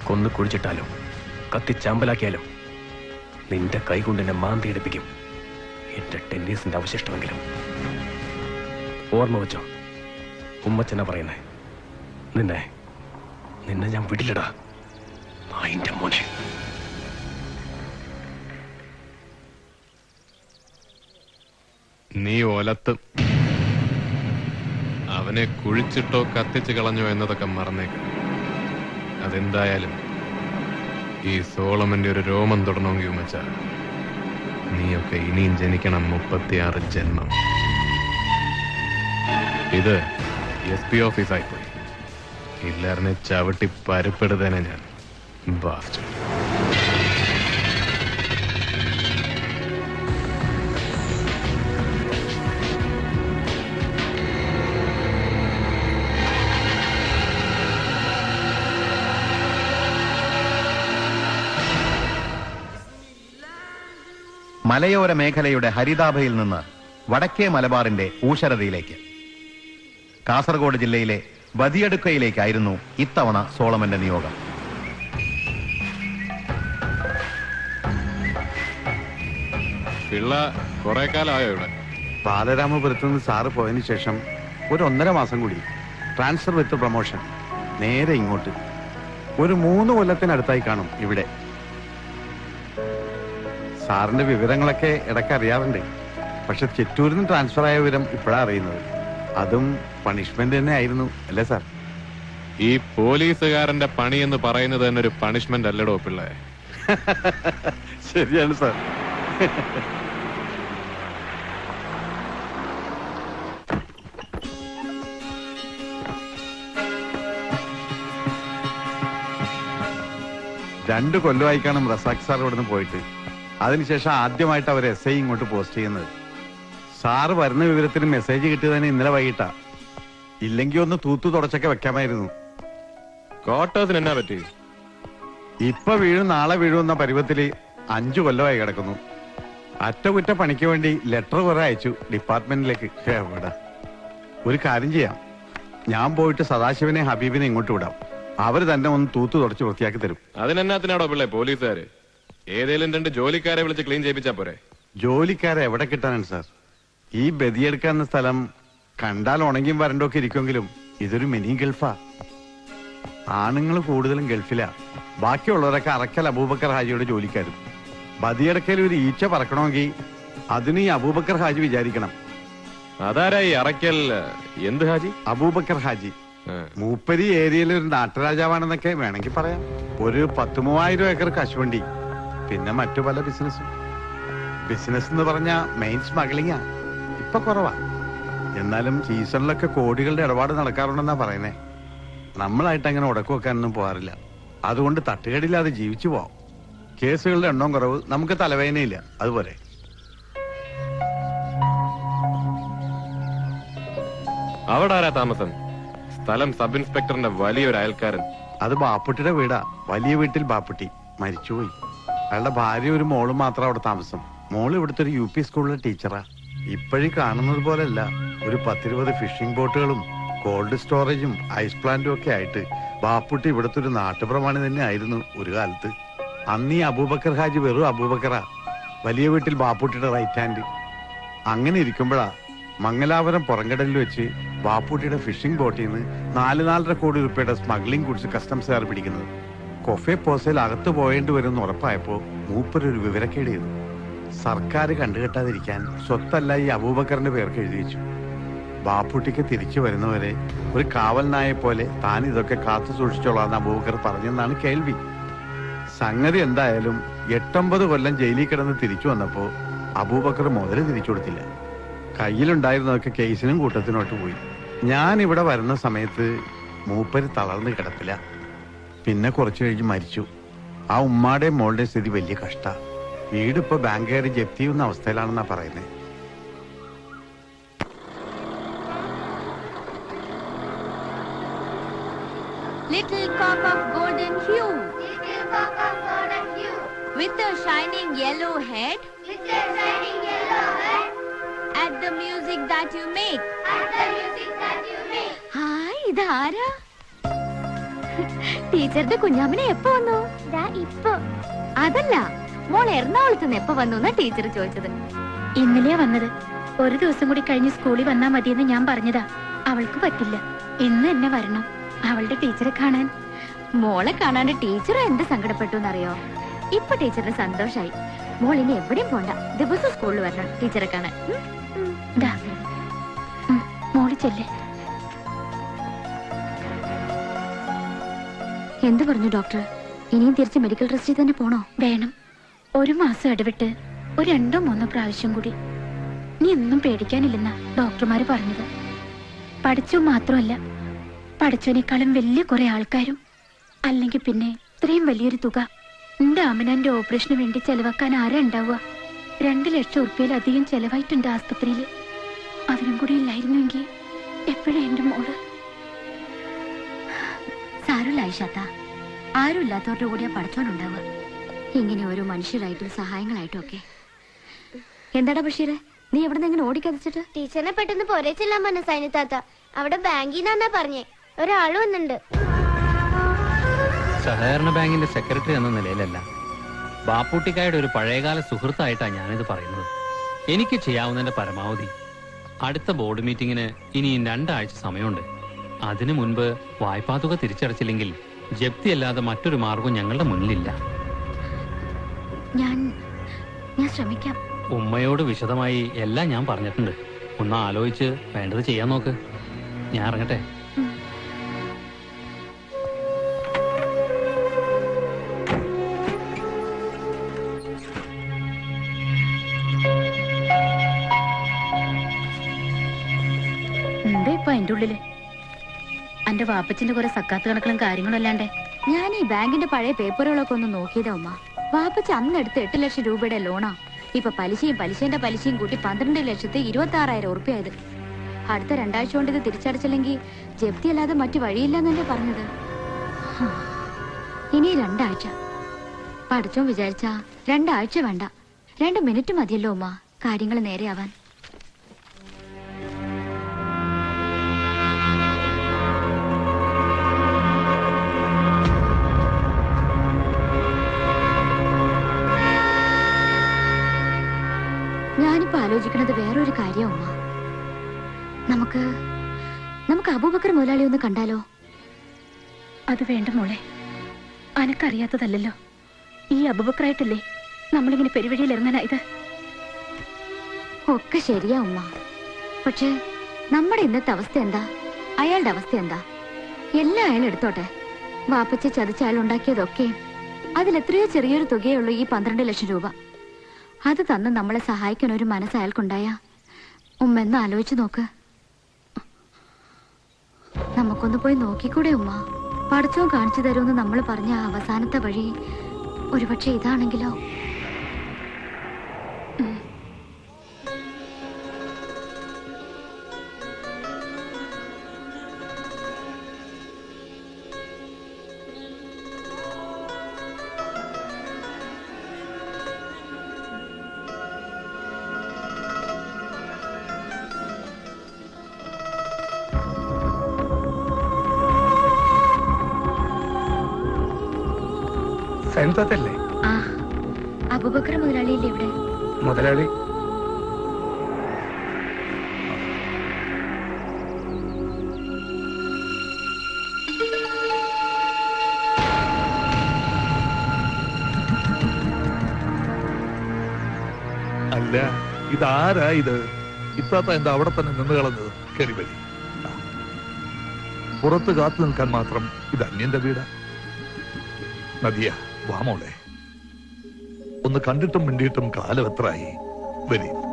കൊന്നു കുഴിച്ചിട്ടാലും കത്തിച്ചാമ്പലാക്കിയാലും നിന്റെ കൈകൊണ്ട് എന്നെ മാന്തിയെടുപ്പിക്കും എന്റെ ടെന്നീസിന്റെ അവശിഷ്ടമെങ്കിലും ഓർമ്മ വെച്ചോ ഉമ്മച്ചന പറയുന്നേ നിന്നെ നിന്നെ ഞാൻ വിടില്ലടാ നായിന്റെ മോനെ നീ ഒലത്തും അവനെ കുഴിച്ചിട്ടോ കത്തിച്ചു കളഞ്ഞോ എന്നതൊക്കെ മറന്നേക്ക് അതെന്തായാലും ഈ സോളമന്റെ ഒരു രോമം തൊടണമെങ്കിൽ ഉമ്മച്ച നീയൊക്കെ ഇനിയും ജനിക്കണം മുപ്പത്തിയാറ് ജന്മം ഇത് എസ് പി ഓഫീസായി പോയി ഹിറ്റ്ലറിനെ ചവിട്ടി പരുപ്പെടുത്തേനെ ഞാൻ ബാസ്റ്റ് മലയോര മേഖലയുടെ ഹരിതാഭയിൽ നിന്ന് വടക്കേ മലബാറിന്റെ ഊഷരതയിലേക്ക് കാസർഗോഡ് ജില്ലയിലെ ബദിയടുക്കയിലേക്കായിരുന്നു ഇത്തവണ സോളമന്റെ നിയോഗം പിള്ള കുറെ കാലമായോ ഇവിടെ ബാലരാമപുരത്ത് നിന്ന് സാറ് പോയതിനു ശേഷം ഒരു ഒന്നര മാസം കൂടി ട്രാൻസ്ഫർ വിത്ത് പ്രൊമോഷൻ നേരെ ഇങ്ങോട്ട് ഒരു മൂന്ന് കൊല്ലത്തിനടുത്തായി കാണും ഇവിടെ സാറിന്റെ വിവരങ്ങളൊക്കെ ഇടയ്ക്ക് അറിയാറുണ്ട് പക്ഷെ ചിറ്റൂരിൽ നിന്ന് ട്രാൻസ്ഫർ ആയ വിവരം ഇപ്പോഴാണ് അറിയുന്നത് അതും പണിഷ്മെന്റ് തന്നെ ആയിരുന്നു അല്ലേ സാർ ഈ പോലീസുകാരന്റെ പണി എന്ന് പറയുന്നത് തന്നെ ഒരു പണിഷ്മെന്റ് അല്ലടോ പിള്ളേ ശരിയാണ് സാർ രണ്ട് കൊല്ലമായി കാണും റസാഖ് സാർ ഇവിടുന്ന് പോയിട്ട് അതിനുശേഷം ആദ്യമായിട്ട് അവർ എസ് ഐ ഇങ്ങോട്ട് പോസ്റ്റ് ചെയ്യുന്നത് സാറ് വരുന്ന വിവരത്തിന് മെസ്സേജ് കിട്ടിയതിന് ഇന്നലെ വൈകിട്ടാ ഇല്ലെങ്കിൽ ഒന്ന് തൂത്തു തുടച്ചൊക്കെ വെക്കാമായിരുന്നു ക്വാർട്ടേഴ്സിന് എന്നാ പറ്റി ഇപ്പൊ വീഴും നാളെ വീഴുമെന്ന പരുവത്തില് അഞ്ചു കൊല്ലമായി കിടക്കുന്നു അറ്റകുറ്റ പണിക്ക് വേണ്ടി ലെറ്റർ കുറെ അയച്ചു ഡിപ്പാർട്ട്മെന്റിലേക്ക് എവിടെ ഒരു കാര്യം ചെയ്യാം ഞാൻ പോയിട്ട് സദാശിവനെ ഹബീബിനെ ഇങ്ങോട്ട് വിടാം അവര് തന്നെ ഒന്ന് തൂത്തു തുടച്ച് വൃത്തിയാക്കി തരും അതിനെന്നാത്തിനാടോ പിള്ളേ പോലീസുകാര് ഏതേലും രണ്ട് ജോലിക്കാരെ വിളിച്ച് ക്ലീൻ ചെയ്യിപ്പിച്ചാ പോരെ ജോലിക്കാരെ എവിടെ കിട്ടാനാണ് സാർ ഈ ബദിയെടുക്കാവുന്ന സ്ഥലം കണ്ടാൽ ഉണങ്ങിയും വരണ്ടൊക്കെ ഇരിക്കുമെങ്കിലും ഇതൊരു മിനി ഗൾഫാ ആണുങ്ങൾ കൂടുതലും ഗൾഫിലാ ബാക്കിയുള്ളവരൊക്കെ അറക്കൽ അബൂബക്കർ ഹാജിയുടെ ജോലിക്കാരും ബദിയടക്കൽ ഒരു ഈച്ച പറക്കണമെങ്കിൽ അതിന് ഈ അബൂബക്കർ ഹാജി വിചാരിക്കണം അതാരാ ഈ അറയ്ക്കൽ എന്ത് ഹാജി അബൂബക്കർ ഹാജി ആ. മൂപ്പരി ഏരിയയിൽ ഒരു നാട്ടുരാജാവാണെന്നൊക്കെ വേണമെങ്കിൽ പറയാം ഒരു പത്ത് മൂവായിരം ഏക്കർ കശുവണ്ടി പിന്നെ മറ്റു പല ബിസിനസ്സും ബിസിനസ് എന്ന് പറഞ്ഞ മെയിൻ സ്മഗ്ലിംഗാ ഇപ്പൊ കുറവാ എന്നാലും സീസണിലൊക്കെ കോടികളുടെ ഇടപാട് നടക്കാറുണ്ടെന്നാ പറയുന്നേ നമ്മളായിട്ട് അങ്ങനെ ഉടക്കു വെക്കാനൊന്നും പോകാറില്ല അതുകൊണ്ട് തട്ടുകേടില്ലാതെ ജീവിച്ചു പോവാം കേസുകളുടെ എണ്ണവും കുറവ് നമുക്ക് തലവേദനയില്ല അതുപോലെ അവിടെ ആരാ താമസം സ്ഥലം സബ് ഇൻസ്പെക്ടറിന്റെ വലിയൊരു അയൽക്കാരൻ അത് ബാപ്പുട്ടിയുടെ വീടാ വലിയ വീട്ടിൽ ബാപ്പുട്ടി മരിച്ചുപോയി അയാളുടെ ഭാര്യ ഒരു മോള് മാത്രം അവിടെ താമസം മോള് ഇവിടുത്തെ ഒരു യു പി സ്കൂളിലെ ടീച്ചറാ ഇപ്പോഴും കാണുന്നത് പോലെയല്ല ഒരു പത്തിരുപത് ഫിഷിംഗ് ബോട്ടുകളും കോൾഡ് സ്റ്റോറേജും ഐസ് പ്ലാന്റും ഒക്കെ ആയിട്ട് ബാപ്പുട്ടി ഇവിടുത്തെ ഒരു നാട്ടുപ്രമാണി തന്നെ ആയിരുന്നു ഒരു കാലത്ത് അന്ന് ഈ അബൂബക്കർ ഹാജി വെറും അബൂബക്കറാ വലിയ വീട്ടിൽ ബാപ്പുട്ടിയുടെ റൈറ്റ് ഹാൻഡ് അങ്ങനെ ഇരിക്കുമ്പോഴാ മംഗലാപുരം പുറംകടലിൽ വെച്ച് ബാപ്പുട്ടിയുടെ ഫിഷിംഗ് ബോട്ടിൽ നിന്ന് നാല് നാലര കോടി രൂപയുടെ സ്മഗ്ലിംഗ് ഗുഡ്സ് കസ്റ്റംസുകാർ പിടിക്കുന്നത് കൊഫെ പോസയിൽ അകത്ത് പോയേണ്ടി വരുമെന്ന് ഉറപ്പായപ്പോ മൂപ്പരൊരു വിവരക്കേട് ചെയ്തു സർക്കാർ കണ്ടുകെട്ടാതിരിക്കാൻ സ്വത്തല്ല ഈ അബൂബക്കറിന്റെ പേർക്ക് എഴുതി വെച്ചു ബാപ്പുട്ടിക്ക് തിരിച്ചു വരുന്നവരെ ഒരു കാവൽ നായെ പോലെ താൻ ഇതൊക്കെ കാത്തു സൂക്ഷിച്ചോളാന്ന് അബൂബക്കർ പറഞ്ഞെന്നാണ് കേൾവി സംഗതി എന്തായാലും എട്ടൊമ്പത് കൊല്ലം ജയിലിൽ കിടന്ന് തിരിച്ചു വന്നപ്പോ അബൂബക്കർ മുതല് തിരിച്ചു കൊടുത്തില്ല കയ്യിലുണ്ടായിരുന്നതൊക്കെ കേസിനും കൂട്ടത്തിനോട്ട് പോയി ഞാൻ ഇവിടെ വരുന്ന സമയത്ത് മൂപ്പര് തളർന്ന് കിടപ്പില്ല പിന്നെ കുറച്ചു കഴിഞ്ഞ് മരിച്ചു ആ ഉമ്മാടെയും മോളുടെയും സ്ഥിതി വലിയ കഷ്ട വീടിപ്പോ ബാങ്കുകാർ ജപ്തി ചെയ്യുന്ന അവസ്ഥയിലാണെന്നാ പറയുന്നത് Little cock of golden hue, Little cock of golden hue, with a shining yellow head, with a shining yellow head, at the music that you make. at the music that you make. Hi ഇതാരാ ടീച്ചറുടെ കുഞ്ഞാമിനെ എപ്പോ വന്നു ഇപ്പൊ അതല്ല മോൾ എറണാകുളത്ത് നിന്ന് എപ്പോ വന്നു എന്നാ ടീച്ചർ ചോദിച്ചത് ഇന്നലെയാ വന്നത് ഒരു ദിവസം കൂടി കഴിഞ്ഞ് സ്കൂളിൽ വന്നാ മതിയെന്ന് ഞാൻ പറഞ്ഞതാ അവൾക്ക് പറ്റില്ല ഇന്ന് എന്നെ വരണം അവളുടെ ടീച്ചറെ കാണാൻ മോളെ കാണാണ്ട് ടീച്ചർ എന്ത് സങ്കടപ്പെട്ടു എന്നറിയോ ഇപ്പൊ ടീച്ചറിന് സന്തോഷായി മോൾ ഇനി എവിടെയും പോണ്ട ദിവസം സ്കൂളിൽ വരണം ടീച്ചറെ കാണാൻ ഉം? ദാ. ഉം, മോള് ചെല്ലേ എന്ത് പറഞ്ഞു ഡോക്ടർ ഇനിയും തിരിച്ച് മെഡിക്കൽ ട്രസ്റ്റിൽ തന്നെ പോണോ വേണം ഒരു മാസം ഇടവിട്ട് ഒരു രണ്ടോ മൂന്നോ പ്രാവശ്യം കൂടി നീ ഒന്നും പേടിക്കാനില്ലെന്നാ ഡോക്ടർമാര് പറഞ്ഞത് പഠിച്ചു മാത്രമല്ല പഠിച്ചതിനേക്കാളും വലിയ കുറെ ആൾക്കാരും അല്ലെങ്കിൽ പിന്നെ ഇത്രയും വലിയൊരു തുക എന്റെ അമ്മനന്റെ ഓപ്പറേഷന് വേണ്ടി ചെലവാക്കാൻ ആരാ ഉണ്ടാവുക രണ്ട് ലക്ഷം ഉറുപ്പ്യയിലധികം ചെലവായിട്ടുണ്ട് ആസ്പത്രിയിൽ അവരും കൂടി ഇല്ലായിരുന്നുവെങ്കിൽ എപ്പോഴും എന്റെ മോള് സാരമില്ല ഐഷാത്ത ആരും ഇല്ലാത്തവരുടെ കൂടിയാ പഠിച്ചോണ്ടുണ്ടാവുക ഇങ്ങനെ ഓരോ മനുഷ്യരായിട്ടും സഹായങ്ങളായിട്ടും ഒക്കെ എന്താടാ ബഷീറെ നീ എവിടെ നിന്ന് ഓടിക്കതിച്ചിട്ട് ടീച്ചറിനെ പെട്ടെന്ന് പോരേ ചെല്ലാൻ പറഞ്ഞ സൈനി താത്ത അവിടെ ബാങ്കിൽ നിന്നാ പറഞ്ഞേ ഒരാള് വന്നിട്ടുണ്ട് സഹകരണ ബാങ്കിന്റെ സെക്രട്ടറി എന്ന നിലയിലല്ല ബാപ്പൂട്ടിക്കായുടെ ഒരു പഴയകാല സുഹൃത്തായിട്ടാണ് ഞാനിത് പറയുന്നത് എനിക്ക് ചെയ്യാവുന്നതിന്റെ പരമാവധി അടുത്ത ബോർഡ് മീറ്റിംഗിന് ഇനിയും രണ്ടാഴ്ച സമയമുണ്ട് അതിനു മുൻപ് വായ്പാ തുക തിരിച്ചടച്ചില്ലെങ്കിൽ ജപ്തി അല്ലാതെ മറ്റൊരു മാർഗവും ഞങ്ങളുടെ മുന്നിലില്ല ഞാൻ ഞാൻ ശ്രമിക്കാം ഉമ്മയോട് വിശദമായി എല്ലാം ഞാൻ പറഞ്ഞിട്ടുണ്ട് ഒന്ന് ആലോചിച്ച് വേണ്ടത് ചെയ്യാൻ നോക്ക് ഞാൻ ഇറങ്ങട്ടെ എന്താ ഇപ്പൊ അതിന്റെ ഉള്ളില് എന്റെ വാപ്പച്ചിന്റെ കുറെ സക്കാത്ത് കണക്കുകളും കാര്യങ്ങളും അല്ലാണ്ടേ ഞാൻ ഈ ബാങ്കിന്റെ പഴയ പേപ്പറുകളൊക്കെ ഒന്ന് നോക്കിയതാ ഉമ്മ വാപ്പച്ച അന്ന് എടുത്ത് എട്ട് ലക്ഷം രൂപയുടെ ലോണാ ഇപ്പൊ പലിശയും പലിശന്റെ പലിശയും കൂട്ടി പന്ത്രണ്ട് ലക്ഷത്തി ഇരുപത്തി ആറായിരം ഉറുപ്പ്യായത് അടുത്ത രണ്ടാഴ്ച കൊണ്ട് ഇത് തിരിച്ചടച്ചില്ലെങ്കിൽ ജപ്തി അല്ലാതെ മറ്റു വഴിയില്ലെന്നല്ലേ പറഞ്ഞത് ഹും. ഇനി രണ്ടാഴ്ച പഠിച്ചോ വിചാരിച്ച രണ്ടാഴ്ച വേണ്ട രണ്ട് മിനിറ്റ് മതിയല്ലോ ഉമ്മ കാര്യങ്ങൾ നേരെയാവാൻ ഞാനിപ്പോ ആലോചിക്കുന്നത് വേറൊരു കാര്യം ഉമ്മ നമുക്ക് നമുക്ക് അബൂബക്കർ മുതലാളി ഒന്ന് കണ്ടാലോ അത് വേണ്ട മോളെ അനക്കറിയാത്തതല്ലല്ലോ ഈ അബുബക്കറായിട്ടല്ലേ നമ്മളിങ്ങനെ പെരുവഴിയിൽ ഇറങ്ങാനായത് ഒക്കെ ശരിയാ ഉമ്മ പക്ഷേ നമ്മുടെ ഇന്നത്തെ അവസ്ഥ എന്താ അയാളുടെ അവസ്ഥ എന്താ എല്ലാം അയാൾ എടുത്തോട്ടെ വാപ്പച്ച ചതിച്ച് അയാൾ ഉണ്ടാക്കിയതൊക്കെ അതിലെത്രയോ ചെറിയൊരു തുകയുള്ളൂ ഈ പന്ത്രണ്ട് ലക്ഷം രൂപ അത് തന്ന് നമ്മളെ സഹായിക്കാൻ ഒരു മനസ്സ് അയാൾക്കുണ്ടായ ഉമ്മ എന്ന് ആലോചിച്ചു നോക്ക് നമുക്കൊന്ന് പോയി നോക്കിക്കൂടെ ഉമ്മ പഠിച്ചോ കാണിച്ചു തരുമെന്ന് നമ്മൾ പറഞ്ഞ ആ അവസാനത്തെ വഴി ഒരുപക്ഷെ ഇതാണെങ്കിലോ സൈൻതല്ലേ ആ അബൂബക്കർ മുതലാളിയില്ലേ ഇവിടെ മുതലാളി അല്ല ഇതാരാ ഇത് ഇത്താത്ത എന്താ അവിടെ തന്നെ നിന്ന് കളഞ്ഞത് കയറി വരി ആ. പുറത്ത് കാത്തു നിൽക്കാൻ മാത്രം ഇത് അന്യന്റെ വീടാ നദിയ വാമോളെ ഒന്ന് കണ്ടിട്ടും മിണ്ടിയിട്ടും കാലം എത്രയായി വരി